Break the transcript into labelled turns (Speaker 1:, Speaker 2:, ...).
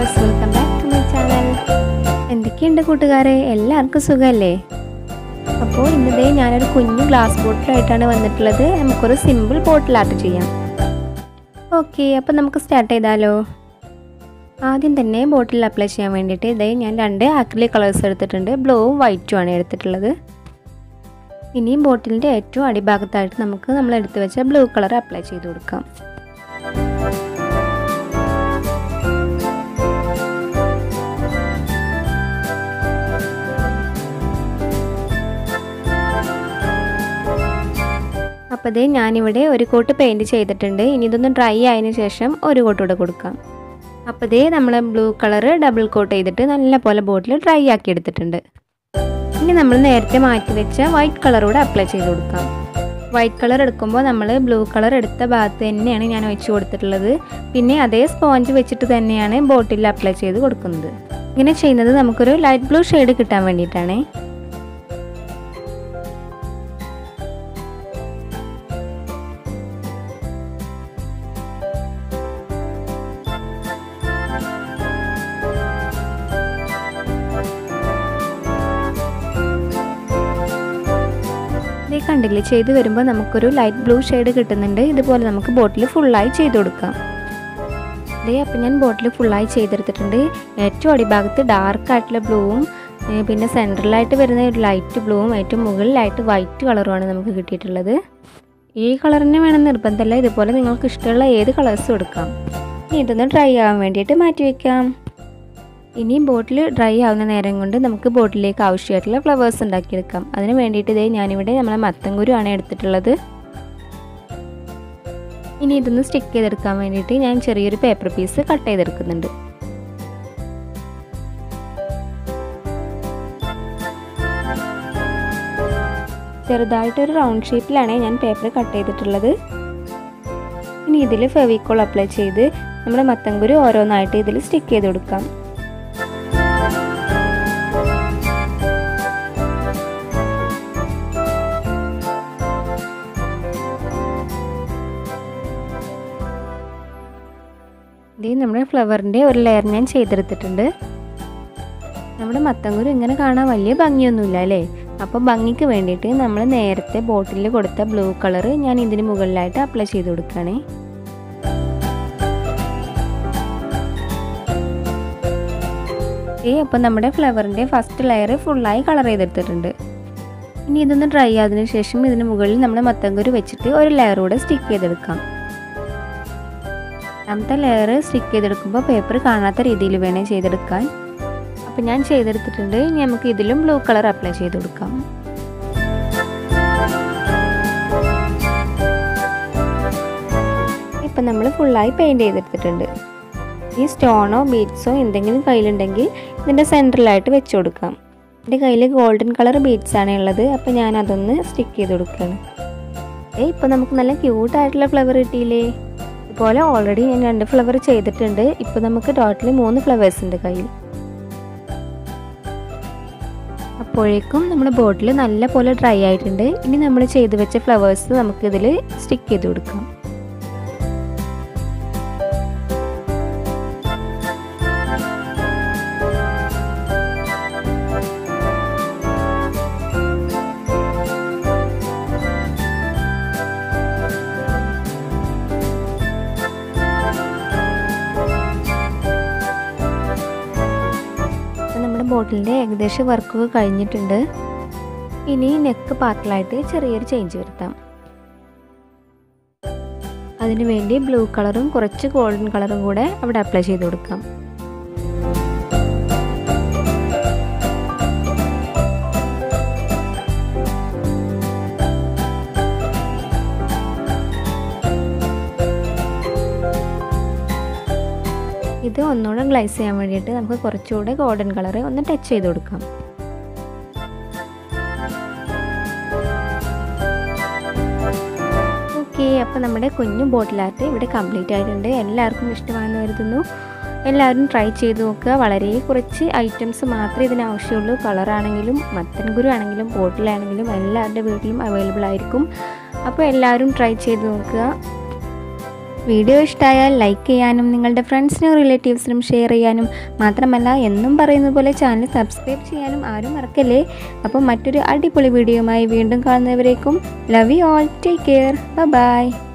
Speaker 1: viewers welcome back to my channel എന്തൊക്കെയുണ്ട് കൂട്ടുകാരെ എല്ലാവർക്കും സുഖമല്ലേ അപ്പോൾ ഇന്നതേ ഞാനൊരു കുഞ്ഞു ഗ്ലാസ് ബോട്ടിലായിട്ടാണ് വന്നിട്ടുള്ളത് നമുക്കൊരു സിമ്പിൾ ബോട്ടിൽ ആർട്ട് ചെയ്യാം ഓക്കെ അപ്പോൾ നമുക്ക് സ്റ്റാർട്ട് ചെയ്താലോ ആദ്യം തന്നെ ബോട്ടിൽ അപ്ലൈ ചെയ്യാൻ വേണ്ടിയിട്ട് ഇതേ ഞാൻ രണ്ട് ആക്രിലിക് കളേഴ്സ് എടുത്തിട്ടുണ്ട് ബ്ലൂവും വൈറ്റും ആണ് എടുത്തിട്ടുള്ളത് ഇനിയും ബോട്ടിലിൻ്റെ ഏറ്റവും അടിഭാഗത്തായിട്ട് നമുക്ക് നമ്മൾ എടുത്തു വെച്ച ബ്ലൂ കളർ അപ്ലൈ ചെയ്ത് കൊടുക്കാം അപ്പോൾ ദേ ഞാനിവിടെ ഒരു കോട്ട് പെയിൻറ്റ് ചെയ്തിട്ടുണ്ട് ഇനി ഇതൊന്ന് ഡ്രൈ ആയതിനു ശേഷം ഒരു കോട്ട് കൂടെ കൊടുക്കാം അപ്പോൾ ദേ നമ്മൾ ബ്ലൂ കളർ ഡബിൾ കോട്ട് ചെയ്തിട്ട് നല്ല പോലെ ബോട്ടിൽ ഡ്രൈ ആക്കി എടുത്തിട്ടുണ്ട് ഇനി നമ്മൾ നേരത്തെ മാറ്റി വെച്ച വൈറ്റ് കളർ കൂടെ അപ്ലൈ ചെയ്ത് കൊടുക്കാം വൈറ്റ് കളർ എടുക്കുമ്പോൾ നമ്മൾ ബ്ലൂ കളർ എടുത്ത ഭാഗത്ത് തന്നെയാണ് ഞാൻ ഒഴിച്ചു കൊടുത്തിട്ടുള്ളത് പിന്നെ അതേ സ്പോഞ്ച് വെച്ചിട്ട് തന്നെയാണ് ബോട്ടിൽ അപ്ലൈ ചെയ്ത് കൊടുക്കുന്നത് ഇങ്ങനെ ചെയ്യുന്നത് നമുക്കൊരു ലൈറ്റ് ബ്ലൂ ഷെയ്ഡ് കിട്ടാൻ വേണ്ടിയിട്ടാണേ ഇത് കണ്ടില്ലേ ചെയ്ത് വരുമ്പോൾ നമുക്കൊരു ലൈറ്റ് ബ്ലൂ ഷെയ്ഡ് കിട്ടുന്നുണ്ട് ഇതുപോലെ നമുക്ക് ബോട്ടിൽ ഫുള്ളായി ചെയ്ത് കൊടുക്കാം ഇതേ അപ്പം ഞാൻ ബോട്ടിൽ ഫുള്ളായി ചെയ്തെടുത്തിട്ടുണ്ട് ഏറ്റവും അടിഭാഗത്ത് ഡാർക്ക് ആയിട്ടുള്ള ബ്ലൂവും പിന്നെ സെൻട്രലായിട്ട് വരുന്ന ഒരു ലൈറ്റ് ബ്ലൂവും ഏറ്റവും മുകളിലായിട്ട് വൈറ്റ് കളറുമാണ് നമുക്ക് കിട്ടിയിട്ടുള്ളത് ഈ കളർ തന്നെ വേണം നിർബന്ധമല്ല ഇതുപോലെ നിങ്ങൾക്ക് ഇഷ്ടമുള്ള ഏത് കളേഴ്സും എടുക്കാം ഇനി ഇതൊന്ന് ഡ്രൈ ആവാൻ വേണ്ടിയിട്ട് മാറ്റി വയ്ക്കാം ഇനി ബോട്ടിൽ ഡ്രൈ ആവുന്ന നേരം കൊണ്ട് നമുക്ക് ബോട്ടിലേക്ക് ആവശ്യമായിട്ടുള്ള ഫ്ലവേഴ്സ് ഉണ്ടാക്കിയെടുക്കാം അതിന് വേണ്ടിയിട്ട് ഇതേ ഞാനിവിടെ നമ്മളെ മത്തങ്കുരു ആണ് എടുത്തിട്ടുള്ളത് ഇനി ഇതൊന്ന് സ്റ്റിക്ക് ചെയ്തെടുക്കാൻ വേണ്ടിയിട്ട് ഞാൻ ചെറിയൊരു പേപ്പർ പീസ് കട്ട് ചെയ്തെടുക്കുന്നുണ്ട് ചെറുതായിട്ടൊരു റൗണ്ട് ഷേപ്പിലാണ് ഞാൻ പേപ്പർ കട്ട് ചെയ്തിട്ടുള്ളത് ഇനി ഇതിൽ ഫെവിക്കോൾ അപ്ലൈ ചെയ്ത് നമ്മുടെ മത്തങ്കുരു ഓരോന്നായിട്ട് ഇതിൽ സ്റ്റിക്ക് ചെയ്ത് കൊടുക്കാം ഇത് നമ്മുടെ ഫ്ലവറിൻ്റെ ഒരു ലെയർ ഞാൻ ചെയ്തെടുത്തിട്ടുണ്ട് നമ്മുടെ മത്തങ്കുരു ഇങ്ങനെ കാണാൻ വലിയ ഭംഗിയൊന്നുമില്ല അല്ലേ അപ്പോൾ ഭംഗിക്ക് വേണ്ടിയിട്ട് നമ്മൾ നേരത്തെ ബോട്ടിലിൽ കൊടുത്ത ബ്ലൂ കളർ ഞാൻ ഇതിന് മുകളിലായിട്ട് അപ്ലൈ ചെയ്ത് കൊടുക്കുകയാണേ ഏ അപ്പോൾ നമ്മുടെ ഫ്ലവറിൻ്റെ ഫസ്റ്റ് ലെയർ ഫുള്ളായി കളർ ചെയ്തെടുത്തിട്ടുണ്ട് ഇനി ഇതൊന്ന് ഡ്രൈ ആയതിനു ശേഷം ഇതിന് മുകളിൽ നമ്മൾ മത്തങ്കുരു വെച്ചിട്ട് ഒരു ലെയർ കൂടെ സ്റ്റിക്ക് ചെയ്തെടുക്കാം രണ്ടാമത്തെ ലെയർ സ്റ്റിക്ക് ചെയ്തെടുക്കുമ്പോൾ പേപ്പർ കാണാത്ത രീതിയിൽ വേണേൽ ചെയ്തെടുക്കാൻ അപ്പോൾ ഞാൻ ചെയ്തെടുത്തിട്ടുണ്ട് ഇനി നമുക്ക് ഇതിലും ബ്ലൂ കളർ അപ്ലൈ ചെയ്ത് കൊടുക്കാം ഇപ്പം നമ്മൾ ഫുള്ളായി പെയിൻറ് ചെയ്തെടുത്തിട്ടുണ്ട് ഈ സ്റ്റോണോ ബീഡ്സോ എന്തെങ്കിലും കയ്യിലുണ്ടെങ്കിൽ ഇതിൻ്റെ സെൻറ്ററിലായിട്ട് വെച്ച് കൊടുക്കാം എൻ്റെ കയ്യിൽ ഗോൾഡൻ കളർ ബീഡ്സ് ആണ് ഉള്ളത് അപ്പോൾ ഞാൻ അതൊന്ന് സ്റ്റിക്ക് ചെയ്ത് കൊടുക്കുകയാണ് ഏ ഇപ്പോൾ നമുക്ക് നല്ല ക്യൂട്ടായിട്ടുള്ള ഫ്ലവർ കിട്ടിയില്ലേ ഇതുപോലെ ഓൾറെഡി ഞാൻ രണ്ട് ഫ്ലവർ ചെയ്തിട്ടുണ്ട് ഇപ്പോൾ നമുക്ക് ടോട്ടലി മൂന്ന് ഫ്ലവേഴ്സ് ഉണ്ട് കയ്യിൽ അപ്പോഴേക്കും നമ്മുടെ ബോട്ടിൽ നല്ല പോലെ ഡ്രൈ ആയിട്ടുണ്ട് ഇനി നമ്മൾ ചെയ്ത് വെച്ച ഫ്ലവേഴ്സ് നമുക്കിതിൽ സ്റ്റിക്ക് ചെയ്ത് കൊടുക്കാം നമ്മുടെ ബോട്ടിലിൻ്റെ ഏകദേശം വർക്കൊക്കെ കഴിഞ്ഞിട്ടുണ്ട് ഇനി നെക്ക് പാർട്ടിലായിട്ട് ചെറിയൊരു ചേഞ്ച് വരുത്താം അതിനു വേണ്ടി ബ്ലൂ കളറും കുറച്ച് ഗോൾഡൻ കളറും കൂടെ അവിടെ അപ്ലൈ ചെയ്ത് കൊടുക്കാം ഇത് ഒന്നുകൂടെ ഗ്ലൈസ് ചെയ്യാൻ വേണ്ടിയിട്ട് നമുക്ക് കുറച്ചുകൂടെ ഗോൾഡൻ കളർ ഒന്ന് ടച്ച് ചെയ്ത് കൊടുക്കാം ഓക്കെ അപ്പോൾ നമ്മുടെ കുഞ്ഞു ബോട്ടിലാർട്ട് ഇവിടെ കംപ്ലീറ്റ് ആയിട്ടുണ്ട് എല്ലാവർക്കും ഇഷ്ടമാണെന്ന് കരുതുന്നു എല്ലാവരും ട്രൈ ചെയ്ത് നോക്കുക വളരെ കുറച്ച് ഐറ്റംസ് മാത്രമേ ഇതിന് ആവശ്യമുള്ളൂ കളറാണെങ്കിലും മത്തൻ കുരു ആണെങ്കിലും ബോട്ടിലാണെങ്കിലും എല്ലാവരുടെ വീട്ടിലും അവൈലബിൾ ആയിരിക്കും അപ്പോൾ എല്ലാവരും ട്രൈ ചെയ്ത് നോക്കുക വീഡിയോ ഇഷ്ടമായാൽ ലൈക്ക് ചെയ്യാനും നിങ്ങളുടെ ഫ്രണ്ട്സിനും റിലേറ്റീവ്സിനും ഷെയർ ചെയ്യാനും മാത്രമല്ല എന്നും പറയുന്നത് പോലെ ചാനൽ സബ്സ്ക്രൈബ് ചെയ്യാനും ആരും മറക്കല്ലേ അപ്പോൾ മറ്റൊരു അടിപൊളി വീഡിയോയുമായി വീണ്ടും കാണുന്നവരേക്കും love you all take care by